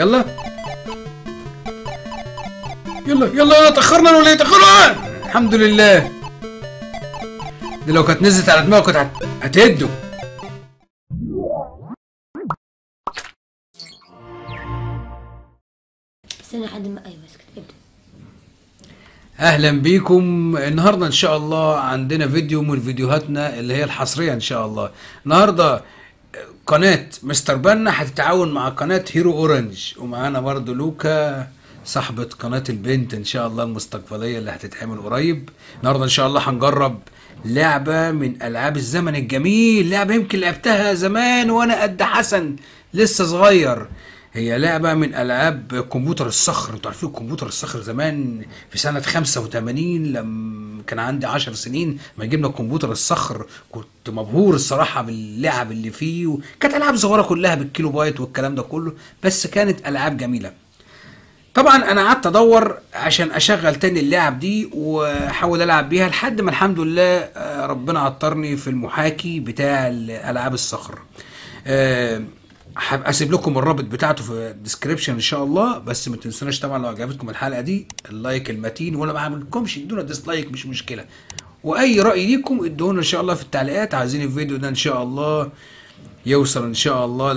يلا يلا يلا يلا تاخرنا ولا ايه تاخرنا الحمد لله دي لو كانت نزلت على دماغك كنت هت- هتهده استنى لحد ما ايوه اسكت ابدا اهلا بيكم النهارده ان شاء الله عندنا فيديو من فيديوهاتنا اللي هي الحصريه ان شاء الله النهارده قناه مستر بنا هتتعاون مع قناه هيرو اورنج ومعانا برضو لوكا صاحبة قناة البنت ان شاء الله المستقبلية اللي هتتعمل قريب النهارده ان شاء الله هنجرب لعبة من العاب الزمن الجميل لعبة يمكن لعبتها زمان وانا قد حسن لسه صغير هي لعبة من ألعاب كمبيوتر الصخر انتوا عارفين كمبيوتر الصخر زمان في سنة 85 لما كان عندي 10 سنين ما جبنا كمبيوتر الصخر كنت مبهور الصراحة باللعب اللي فيه كانت ألعاب صغيرة كلها بالكيلو بايت والكلام ده كله بس كانت ألعاب جميلة طبعا انا قعدت ادور عشان اشغل تاني اللعب دي واحاول العب بيها لحد ما الحمد لله آه، ربنا عطرني في المحاكي بتاع العاب الصخر آه، هبقى اسيب لكم الرابط بتاعته في الديسكريبشن ان شاء الله بس ما تنسوناش طبعا لو عجبتكم الحلقه دي اللايك المتين ولا ما عجبتكمش ادونا ديسلايك مش مشكله واي راي ليكم ادونا ان شاء الله في التعليقات عايزين الفيديو ده ان شاء الله يوصل ان شاء الله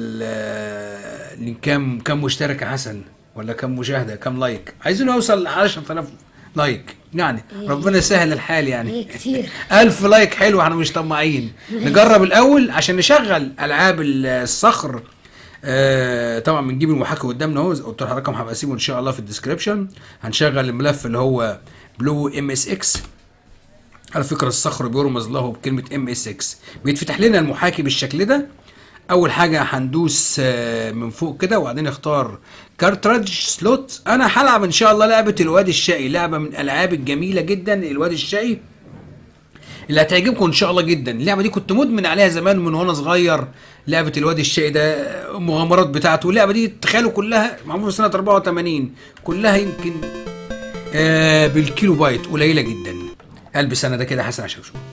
ل لكام كام مشترك يا حسن ولا كام مشاهده كام لايك عايزينه يوصل ل 10000 لايك يعني ربنا يسهل الحال يعني هي كتير ألف لايك حلو احنا مش طماعين نجرب الأول عشان نشغل ألعاب الصخر آه طبعا بنجيب المحاكي قدامنا اهو قلت لحضراتكم هبقى اسيبه ان شاء الله في الديسكربشن هنشغل الملف اللي هو بلو ام اس اكس على فكره الصخر بيرمز له بكلمه ام اس اكس بيتفتح لنا المحاكي بالشكل ده اول حاجه هندوس آه، من فوق كده وبعدين نختار كارترج سلوت انا هلعب ان شاء الله لعبه الواد الشقي لعبه من الالعاب الجميله جدا الواد الشقي اللي هتعجبكم ان شاء الله جدا اللعبه دي كنت مدمن عليها زمان من وانا صغير لعبه الواد الشقي ده المغامرات بتاعته اللعبه دي تخيلوا كلها معموله في سنه 84 كلها يمكن آه بالكيلو بايت قليله جدا البس انا ده كده حسن عشان اشوف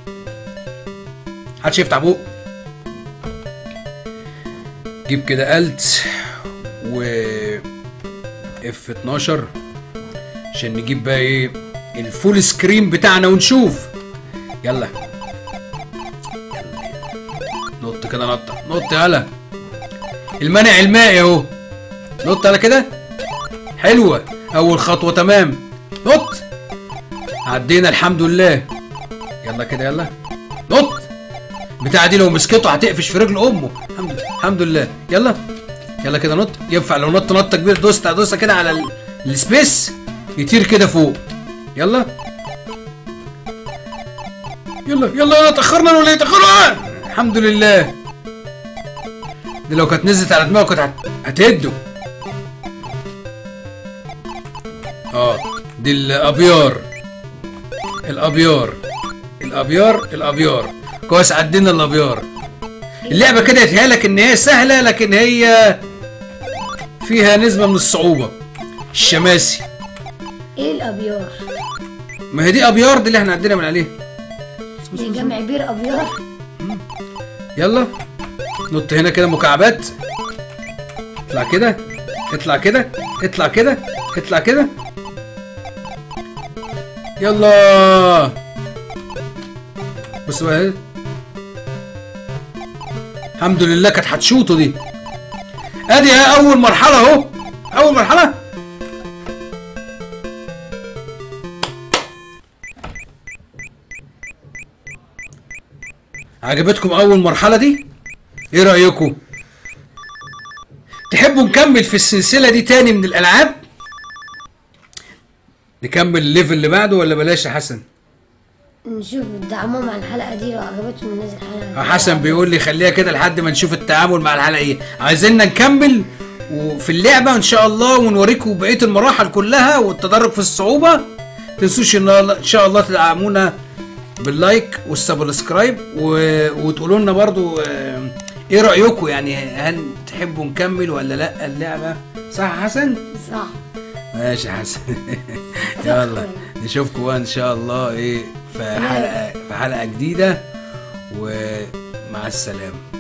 محدش يفتح بوق جيب كده الت و اف 12 عشان نجيب بقى ايه الفول سكرين بتاعنا ونشوف يلا نط كده نطه نط يلا المنع المائي اهو نط يلا كده حلوه اول خطوه تمام نط عدينا الحمد لله يلا كده يلا نط بتاع دي لو مسكته هتقفش في رجل امه الحمد لله الحمد لله يلا يلا كده نط ينفع لو نط نطه كبيره دوست دوسه كده على ال- السبيس يطير كده فوق يلا يلا يلا يلا تاخرنا ولا ايه تاخرنا الحمد لله دي لو كانت نزلت على دماغك كنت هت- هتهده اه دي الابيار الابيار الابيار الابيار كويس عدينا الابيار اللعبه كده يتهيألك ان هي سهله لكن هي فيها نسبه من الصعوبه الشماسي ايه الابيار ما هي دي ابيار دي اللي احنا عدينا من عليها دي جمع بير ابيار يلا نط هنا كده مكعبات اطلع كده اطلع كده اطلع كده اطلع كده يلا بص بقى اهي. الحمد لله كانت هتشوطه دي ادي اهي اول مرحله اهو اول مرحله عجبتكم اول مرحله دي ايه رايكم تحبوا نكمل في السلسله دي تاني من الالعاب نكمل الليفل اللي بعده ولا بلاش يا حسن نشوف دعمهم على الحلقه دي لو عجبتهم ننزل حلقه حسن بيقول لي خليها كده لحد ما نشوف التعامل مع الحلقه ايه عايزيننا نكمل وفي اللعبه ان شاء الله ونوريكم بقيه المراحل كلها والتدرج في الصعوبه تنسوش ان ان شاء الله تدعمونا باللايك والسبسكرايب و... وتقولوا لنا برضو آه، ايه رايكم يعني هل تحبوا نكمل ولا لا اللعبه صح يا حسن صح ماشي يا حسن يلا نشوفكم بقى ان شاء الله ايه في حلقه في حلقه جديده ومع السلامه